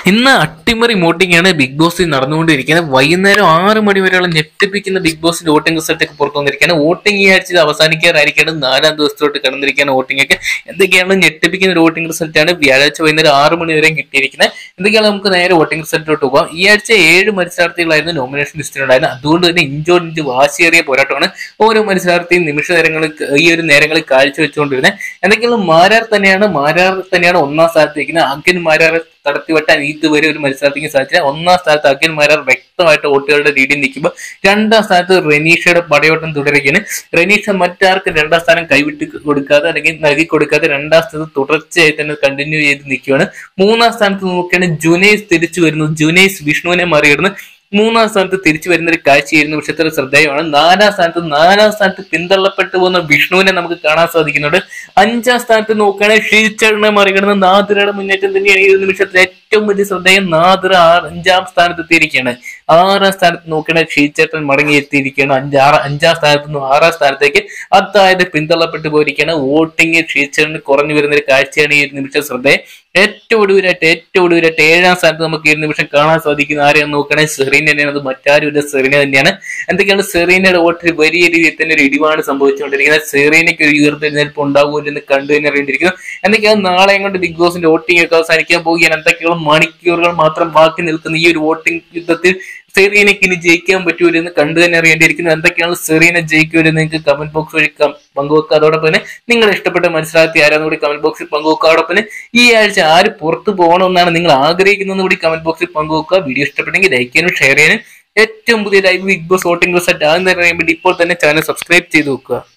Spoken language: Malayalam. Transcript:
ഇന്ന് അട്ടിമറി വോട്ടിംഗാണ് ബിഗ് ബോസിൽ നടന്നുകൊണ്ടിരിക്കുന്നത് വൈകുന്നേരം ആറ് മണി വരെയുള്ള ഞെട്ടിപ്പിക്കുന്ന ബിഗ് ബോസിന്റെ വോട്ടിംഗ് റിസൾട്ട് ഒക്കെ പുറത്തു വന്നിരിക്കുകയാണ് വോട്ടിംഗ് ഈ ആഴ്ച അവസാനിക്കാറായിരിക്കാണ് നാലാം ദിവസത്തോട്ട് കടന്നിരിക്കുകയാണ് വോട്ടിംഗ് ഒക്കെ എന്തൊക്കെയാണ് ഞെട്ടിപ്പിക്കുന്ന ഒരു വോട്ടിംഗ് റിസൾട്ട് ആണ് വ്യാഴാഴ്ച വൈകുന്നേരം ആറ് മണി വരെ കിട്ടിയിരിക്കുന്നത് എന്തൊക്കെയാണ് നമുക്ക് നേരെ വോട്ടിംഗ് റിസൾട്ടിലോട്ട് പോകാം ഈ ആഴ്ച ഏഴ് മത്സരാർത്ഥികളായിരുന്നു നോമിനേഷൻ ലിസ്റ്റിലുണ്ടായിരുന്നത് അതുകൊണ്ട് തന്നെ ഇഞ്ചോ ഇഞ്ച് വാശിയേറിയ പോരാട്ടമാണ് ഓരോ മത്സരാർത്ഥിയും നിമിഷ നേരങ്ങളിൽ ഈ ഒരു നേരങ്ങളിൽ കാഴ്ചവെച്ചുകൊണ്ടിരുന്നത് എന്തൊക്കെയാണ് മാരാർ തന്നെയാണ് മാരാർ തന്നെയാണ് ഒന്നാം സ്ഥാനത്ത് നിൽക്കുന്നത് അഗൻ മാരാർ കടത്തിവെട്ടാൻ ഇതുവരെ ഒരു മത്സരാർത്ഥിക്ക് സാധിച്ചില്ല ഒന്നാം സ്ഥാനത്ത് അഖിൽ മാരാർ വ്യക്തമായിട്ട് വോട്ടുകളുടെ രീതിയിൽ നിൽക്കുമ്പോൾ രണ്ടാം സ്ഥാനത്ത് റെനീഷയുടെ പടയോട്ടം തുടരുകയാണ് റെനീഷ മറ്റാർക്കും രണ്ടാം സ്ഥാനം കൈവിട്ട് കൊടുക്കാതെ അല്ലെങ്കിൽ നൽകി കൊടുക്കാതെ രണ്ടാം സ്ഥാനത്ത് തുടർച്ചയായി തന്നെ കണ്ടിന്യൂ ചെയ്ത് നിൽക്കുകയാണ് മൂന്നാം സ്ഥാനത്ത് നോക്കിയാണ് ജുനൈസ് തിരിച്ചു വരുന്നു ജുനൈസ് വിഷ്ണുവിനെ മറികടന്ന് മൂന്നാം സ്ഥാനത്ത് തിരിച്ചു വരുന്ന ഒരു കാഴ്ചയായിരുന്നു വിഷയത്തിൽ ശ്രദ്ധേയമാണ് നാലാം സ്ഥാനത്ത് നാലാം സ്ഥാനത്ത് പിന്തള്ളപ്പെട്ടു പോകുന്ന വിഷ്ണുവിനെ നമുക്ക് കാണാൻ സാധിക്കുന്നുണ്ട് അഞ്ചാം സ്ഥാനത്ത് നോക്കുകയാണെങ്കിൽ ഷീച്ചറിനെ മറികടന്ന് നാദിറയുടെ മുന്നേറ്റം തന്നെയാണ് ഈ ഒരു നിമിഷത്തിൽ ഏറ്റവും വലിയ ശ്രദ്ധേയം നാദിറ ആറ് അഞ്ചാം സ്ഥാനത്ത് എത്തിയിരിക്കുകയാണ് ആറാം സ്ഥാനത്ത് നോക്കുകയാണെങ്കിൽ ഷീച്ചേട്ടൻ മടങ്ങി എത്തിയിരിക്കുകയാണ് അഞ്ചാറ് അഞ്ചാം സ്ഥാനത്ത് നിന്ന് ആറാം സ്ഥാനത്തേക്ക് അതായത് പിന്തള്ളപ്പെട്ടു പോയിരിക്കുകയാണ് വോട്ടിംഗ് ഷീച്ചറിന് കുറഞ്ഞു വരുന്ന ഒരു കാഴ്ചയാണ് ഈ ഒരു നിമിഷം ശ്രദ്ധേയം ഏറ്റവും ഒടുവിലായിട്ട് ഏറ്റവും ഒടുവിലായിട്ട് ഏഴാം സ്ഥാനത്ത് നമുക്ക് ഈ ഒരു നിമിഷം കാണാൻ സാധിക്കുന്ന ആരെയാണെന്ന് നോക്കുകയാണെങ്കിൽ സെറീന തന്നെയാണ് അത് മറ്റാരുമില്ല സെറീന തന്നെയാണ് എന്തൊക്കെയാണ് സെറീനയുടെ വോട്ടിൽ വലിയ രീതിയിൽ തന്നെ ഒരു ഇടിവാണ് സംഭവിച്ചുകൊണ്ടിരിക്കുന്നത് സെറീനയ്ക്ക് ഒരു ഉയർത്തെഴുന്നേൽപ്പ് ഉണ്ടാവുമല്ലോ എന്ന് കണ്ടു തന്നെ അറിയേണ്ടിയിരിക്കുന്നു എന്തൊക്കെയാണ് നാളെ കൊണ്ട് ബിഗ് ബോസിന്റെ വോട്ടിംഗ് ഒക്കെ അവസാനിക്കാൻ പോവുകയാണ് എന്തൊക്കെയുള്ള മണിക്കൂറുകൾ മാത്രം ബാക്കി നിൽക്കുന്ന ഈ ഒരു വോട്ടിംഗ് യുദ്ധത്തിൽ സെറീനയ്ക്ക് ഇനി ജയിക്കാൻ പറ്റൂല എന്ന് കണ്ടു തന്നെ അറിയേണ്ടിയിരിക്കുന്നത് എന്തൊക്കെയാണ് സെറീന ജയിക്കൂല നിങ്ങൾക്ക് കമന്റ് ബോക്സ് വഴി കം- പങ്കുവെക്കുക അതോടൊപ്പം തന്നെ നിങ്ങൾ ഇഷ്ടപ്പെട്ട മത്സരാർത്ഥി ആരാന്ന് കൂടി കമന്റ് ബോക്സിൽ പങ്കുവെക്കുക അതോടൊപ്പം തന്നെ ഈ ആഴ്ച ആര് പുറത്തു പോകണമെന്നാണ് നിങ്ങൾ ആഗ്രഹിക്കുന്നതെന്ന് കൂടി കമന്റ് ബോക്സിൽ പങ്കുവെക്കുക വീഡിയോ ഇഷ്ടപ്പെട്ടെങ്കിൽ ലൈക്ക് ചെയ്യാനും ഷെയർ ചെയ്യാനും ഏറ്റവും പുതിയ live Bigg Boss voting result ആകുന്നതിന് വേണ്ടി ഇപ്പോൾ തന്നെ ചാനൽ സബ്സ്ക്രൈബ് ചെയ്ത് വെക്കുക